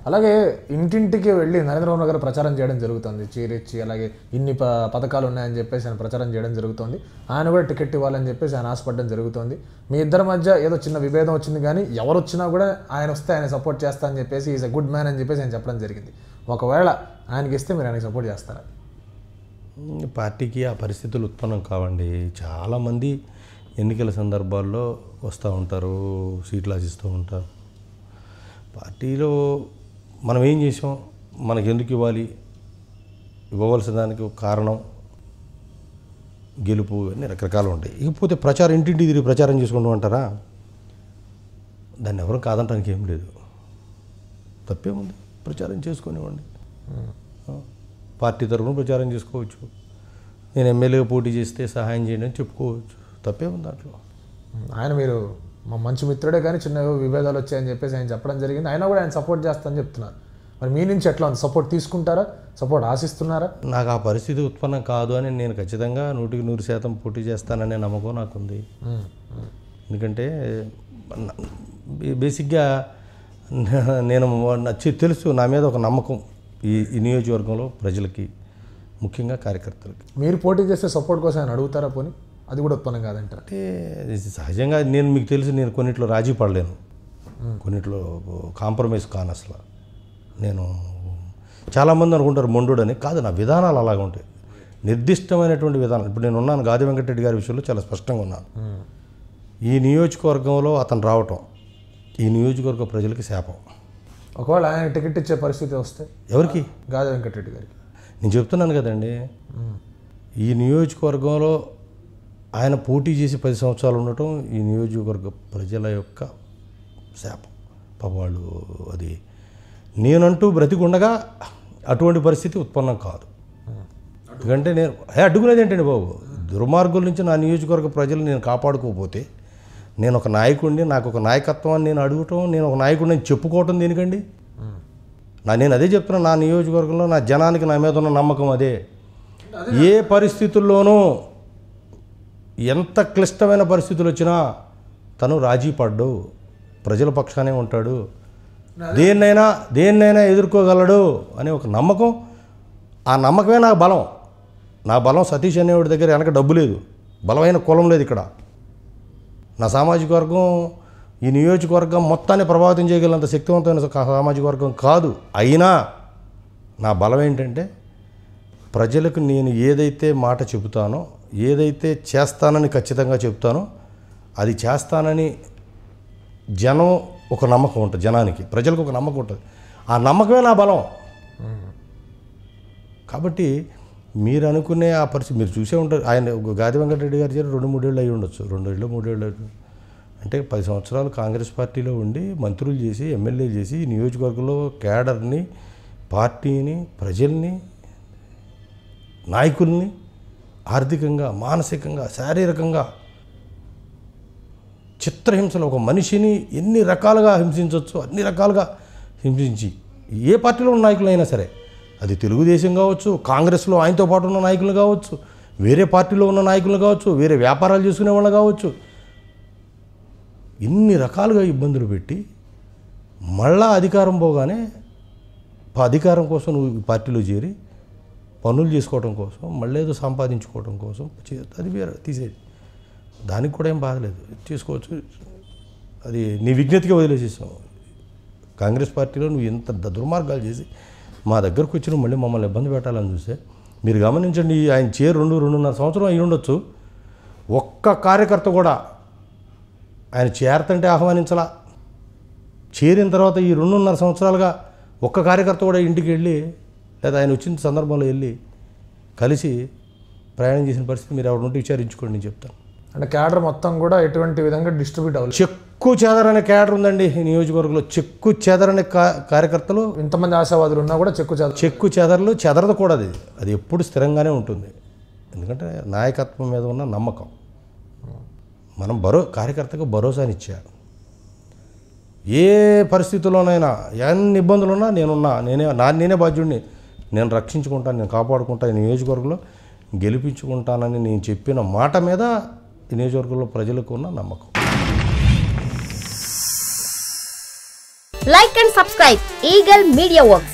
అలాగే ఇంటింటికి వెళ్ళి నరేంద్ర మోదీ గారు ప్రచారం చేయడం జరుగుతుంది చీరిచ్చి అలాగే ఇన్ని ప పథకాలు ఉన్నాయని చెప్పేసి ఆయన ప్రచారం చేయడం జరుగుతుంది ఆయన కూడా టికెట్ ఇవ్వాలని చెప్పేసి ఆయన ఆశపడడం జరుగుతుంది మీ ఇద్దరి మధ్య ఏదో చిన్న విభేదం వచ్చింది కానీ ఎవరు వచ్చినా కూడా ఆయన వస్తే ఆయన సపోర్ట్ చేస్తా అని చెప్పేసి ఈజ్ ఎ గుడ్ మ్యాన్ అని చెప్పేసి ఆయన చెప్పడం జరిగింది ఒకవేళ ఆయనకి ఇస్తే మీరు ఆయనకి సపోర్ట్ చేస్తారా ఉమ్, పార్టీకి ఆ పరిస్థితులు ఉత్పన్నం కావండి చాలామంది ఎన్నికల సందర్భాల్లో వస్తూ ఉంటారు సీట్లు ఆశిస్తూ ఉంటారు పార్టీలో మనం ఏం చేసాం మనకి ఎందుకు ఇవ్వాలి ఇవ్వవలసిన దానికి ఒక కారణం గెలుపు అన్ని రకరకాలు ఉంటాయి ఇకపోతే ప్రచారం ఇంటింటి తిరిగి ప్రచారం చేసుకుంటూ అంటారా దాన్ని ఎవరు కాదంటానికి ఏం లేదు తప్పేముంది ప్రచారం చేసుకునేవ్వండి పార్టీ తరఫున ప్రచారం చేసుకోవచ్చు నేను ఎమ్మెల్యేగా పోటీ చేస్తే సహాయం చేయండి అని చెప్పుకోవచ్చు తప్పేముంది దాంట్లో ఆయన మీరు మా మంచి మిత్రుడే కానీ చిన్న ఏవో విభేదాలు వచ్చాయని చెప్పేసి ఆయన చెప్పడం జరిగింది ఆయన కూడా ఆయన సపోర్ట్ చేస్తానని చెప్తున్నారు మరి మీ నుంచి ఎట్లా ఉంది సపోర్ట్ తీసుకుంటారా సపోర్ట్ ఆశిస్తున్నారా నాకు ఆ పరిస్థితి ఉత్పన్నం కాదు అని నేను ఖచ్చితంగా నూటికి నూరు శాతం పోటీ చేస్తాననే నమ్మకం నాకుంది ఉమ్, ఉమ్. ఎందుకంటే నా- బే- బేసిక్గా నేను నచ్చి తెలుసు నా మీద ఒక నమ్మకం ఈ ఈ నియోజకవర్గంలో ప్రజలకి ముఖ్యంగా కార్యకర్తలకి మీరు పోటీ చేస్తే సపోర్ట్ కోసం ఆయన అడుగుతారా పోనీ అది కూడా ఉత్పన్నం కాదంటారా అంటే ఇది సహజంగా నేను మీకు తెలుసు నేను కొన్నిట్లో రాజీ పడలేను కొన్నిట్లో కాంప్రమైజ్ కాను అసలు నేను చాలామంది అనుకుంటారు మొండుడని కాదు నా విధానాలు అలాగ ఉంటాయి నిర్దిష్టమైనటువంటి విధానం ఇప్పుడు నేను ఉన్నాను గాది వెంకటరెడ్డి గారి విషయంలో చాలా స్పష్టంగా ఉన్నాను ఈ నియోజకవర్గంలో అతను రావటం ఈ నియోజకవర్గ ప్రజలకి శాపం ఒకవేళ ఆయన టికెట్ ఇచ్చే పరిస్థితి వస్తే ఎవరికి గాది వెంకటరెడ్డి గారికి నేను చెప్తున్నాను కదండి ఈ నియోజకవర్గంలో ఆయన పోటీ చేసి పది సంవత్సరాలు ఉండటం ఈ నియోజకవర్గ ప్రజల యొక్క శాపం పాప వాళ్ళు అది నేనంటూ బ్రతికుండగా అటువంటి పరిస్థితి ఉత్పన్నం కాదు ఎందుకంటే నేను ఏ అడ్డుకునేది ఏంటండి బాబు దుర్మార్గుల నుంచి నా నియోజకవర్గ ప్రజలు నేను కాపాడుకోకపోతే నేను ఒక నాయకుడిని నాకు ఒక నాయకత్వాన్ని నేను అడగటం నేను ఒక నాయకుడిని నేను చెప్పుకోవటం దేనికండి నా నేను అదే చెప్తున్నా నా నియోజకవర్గంలో నా జనానికి నా మీద ఉన్న నమ్మకం అదే ఏ పరిస్థితుల్లోనూ ఎంత క్లిష్టమైన పరిస్థితులు వచ్చినా తను రాజీ పడ్డు ప్రజల పక్షానే ఉంటాడు దేన్నైనా దేన్నైనా ఎదుర్కోగలడు అనే ఒక నమ్మకం ఆ నమ్మకమే నాకు బలం నా బలం సతీష్ అనేవాడి దగ్గర వెనక డబ్బు లేదు బలమైన కులం లేదు ఇక్కడ నా సామాజిక వర్గం ఈ నియోజకవర్గం మొత్తాన్ని ప్రభావితం చేయగలంత శక్తివంతమైన సా- సామాజిక వర్గం కాదు అయినా నా బలం ఏంటంటే ప్రజలకు నేను ఏదైతే మాట చెబుతానో ఏదైతే చేస్తానని ఖచ్చితంగా చెప్తానో అది చేస్తానని జనం ఒక నమ్మకం ఉంటుంది జనానికి ప్రజలకు ఒక నమ్మకం ఉంటుంది ఆ నమ్మకమే నా బలం కాబట్టి మీరు అనుకునే ఆ పరిస్థితి మీరు చూసే ఉంటారు ఆయన గాది వెంకటరెడ్డి గారి చేరి రెండు మూడేళ్ళు అయి ఉండొచ్చు రెండేళ్ళు మూడేళ్ళు అయి ఉండొచ్చు. అంటే పది సంవత్సరాలు కాంగ్రెస్ పార్టీలో ఉండి మంత్రులు చేసి ఎమ్మెల్యే చేసి ఈ నియోజకవర్గంలో కేడర్ని పార్టీని ప్రజల్ని నాయకుల్ని ఆర్థికంగా మానసికంగా శారీరకంగా చిత్రహింసలు ఒక మనిషిని ఎన్ని రకాలుగా హింసించవచ్చు అన్ని రకాలుగా హింసించి ఏ పార్టీలో ఉన్న నాయకులైనా సరే అది తెలుగుదేశం కావచ్చు కాంగ్రెస్లో ఆయనతో పాటు ఉన్న నాయకులు కావచ్చు వేరే పార్టీలో ఉన్న నాయకులు కావచ్చు వేరే వ్యాపారాలు చేసుకునే వాళ్ళు కావచ్చు ఇన్ని రకాలుగా ఇబ్బందులు పెట్టి మళ్ళా అధికారం పోగానే ప- అధికారం కోసం నువ్వు ఈ పార్టీలో చేరి పనులు చేసుకోవడం కోసం మళ్ళీ ఏదో సంపాదించుకోవడం కోసం చే- అది వేరే తీసేది దానికి కూడా ఏం బాధలేదు చేసుకోవచ్చు అది నీ విజ్ఞతగా వదిలేసేసాం కాంగ్రెస్ పార్టీలో నువ్వు ఎంత ద- దుర్మార్గాలు చేసి మా దగ్గరకు వచ్చి నువ్వు మళ్ళీ మమ్మల్ని ఇబ్బంది పెట్టాలని చూస్తే మీరు గమనించండి ఈ ఆయన చే రెండు రెండున్నర సంవత్సరం అయి ఉండొచ్చు ఒక్క కార్యకర్త కూడా ఆయన చేరతంటే ఆహ్వానించలా చేరిన తర్వాత ఈ రెండున్నర సంవత్సరాలుగా ఒక్క కార్యకర్త కూడా ఇంటికి వెళ్ళి లేదా ఆయన వచ్చిన సందర్భంలో వెళ్ళి కలిసి ప్రయాణం చేసిన పరిస్థితి మీరు ఎవరి నుండి విచారించుకోండి నేను చెప్తాను అంటే క్యాడర్ మొత్తం కూడా ఎటువంటి విధంగా డిస్ట్రిబ్యూట్ అవ్వాలి చెక్కు చెదరనే క్యాడర్ ఉందండి ఈ నియోజకవర్గంలో చెక్కు చెదరని కా- కార్యకర్తలు ఇంతమంది ఆశావాదులు ఉన్నా కూడా చెక్కు చేత చెక్కు చెదరలు చెదరదు కూడా అది అది ఎప్పుడు స్థిరంగానే ఉంటుంది ఎందుకంటే నాయకత్వం మీద ఉన్న నమ్మకం మనం భరో కార్యకర్తకు భరోసానిచ్చారు ఏ పరిస్థితుల్లోనైనా ఎన్ని ఇబ్బందులు ఉన్నా నేనున్నా నేనే నా నేనే బాధ్యుడిని నేను రక్షించుకుంటాను నేను కాపాడుకుంటాను ఈ నియోజకవర్గంలో గెలిపించుకుంటానని నేను చెప్పిన మాట మీద ఈ నియోజకవర్గంలో ప్రజలకు ఉన్న నమ్మకం Like and subscribe Eagle Media Works.